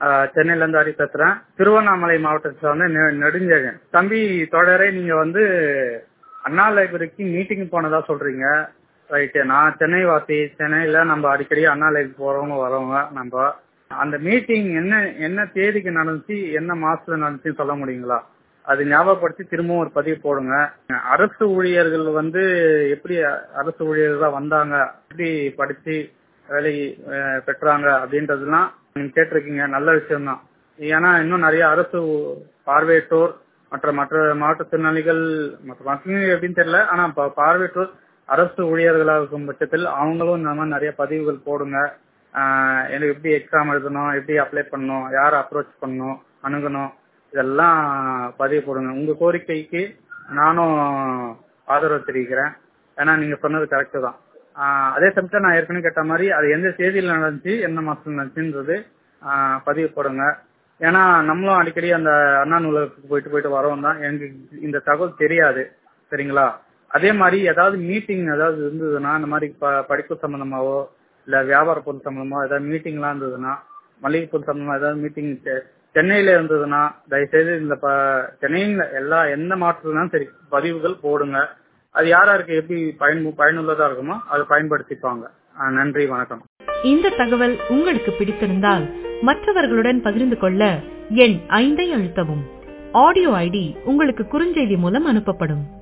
ஆஹ் சென்னையில இருந்து ஹரி பேசுறேன் திருவண்ணாமலை மாவட்டத்தை சார்ந்த நெ- நெடுஞ்செழியன் தம்பி தொடரே நீங்க வந்து அண்ணா லைப்ரரிக்கு மீட்டிங் போனதா சொல்றீங்க ரைட்டு நான் சென்னை வாசி சென்னையில நம்ம அடிக்கடி அண்ணா லைப்ரரி போறவங்க வரவங்க நம்ம அந்த மீட்டிங் என்ன என்ன தேதிக்கு நடந்துச்சு என்ன மாசத்துல நடந்துச்சுன்னு சொல்ல முடியுங்களா அது ஞாபகப்படுத்தி திரும்பவும் ஒரு பதிவு போடுங்க அரசு ஊழியர்கள் வந்து எப்படி அரசு ஊழியர்களா வந்தாங்க எப்படி படிச்சு வேலை அஹ், பெற்றாங்க அப்படின்றதுலாம் நீங்க கேட்டிருக்கீங்க நல்ல விஷயம் தான் ஏன்னா இன்னும் நிறைய அரசு பார்வையற்றோர் மற்ற மற்ற மாற்றுத்திறனாளிகள் மற்ற மாற்றுத்திறனாளிகள் எப்படின்னு தெரியல ஆனா பா- பார்வையற்றோர் அரசு ஊழியர்களாக இருக்கும் பட்சத்தில் அவங்களும் இந்த மாதிரி நிறைய பதிவுகள் போடுங்க ஆஹ் எனக்கு எப்படி எக்ஸாம் எழுதணும் எப்படி அப்ளை பண்ணணும் யாரை அப்ரோச் பண்ணணும் அணுகணும் இதெல்லாம் பதிவு போடுங்க உங்க கோரிக்கைக்கு நானும் ஆதரவு தெரிவிக்கிறேன் ஏன்னா நீங்க சொன்னது கரெக்ட் தான் ஆஹ் அதே சமயத்தில் நான் ஏற்கனவே கேட்ட மாதிரி அது எந்த தேதியில் நடந்துச்சு என்ன மாசத்துல நடந்துச்சுன்றது ஆஹ் பதிவு போடுங்க ஏன்னா நம்மளும் அடிக்கடி அந்த அண்ணா நூலகத்துக்கு போயிட்டு போயிட்டு வரோம் தான் எனக்கு இந்த தகவல் தெரியாது சரிங்களா அதே மாதிரி ஏதாவது மீட்டிங் ஏதாவது இருந்ததுன்னா இந்த மாதிரி ப- படிப்பு சம்பந்தமாவோ இல்ல வியாபார பொருள் சம்பந்தமா ஏதாவது மீட்டிங்லாம் இருந்ததுன்னா மளிகை பொருள் சம்பந்தமா ஏதாவது மீட்டிங் சென்னையில இருந்ததுன்னா தயவுசெய்து இந்த ப- சென்னையில எல்லா எந்த மாற்றத்துலனாலும் சரி பதிவுகள் போடுங்க அது யார் யாருக்கு எப்படி பயன் பயனுள்ளதா இருக்குமோ அதை பயன்படுத்திப்பாங்க ஆஹ் நன்றி வணக்கம் இந்த தகவல் உங்களுக்கு பிடித்திருந்தால் மற்றவர்களுடன் பகிர்ந்து கொள்ள எண் ஐந்தை அழுத்தவும் ஆடியோ ஐடி உங்களுக்கு குறுஞ்செய்தி மூலம் அனுப்பப்படும்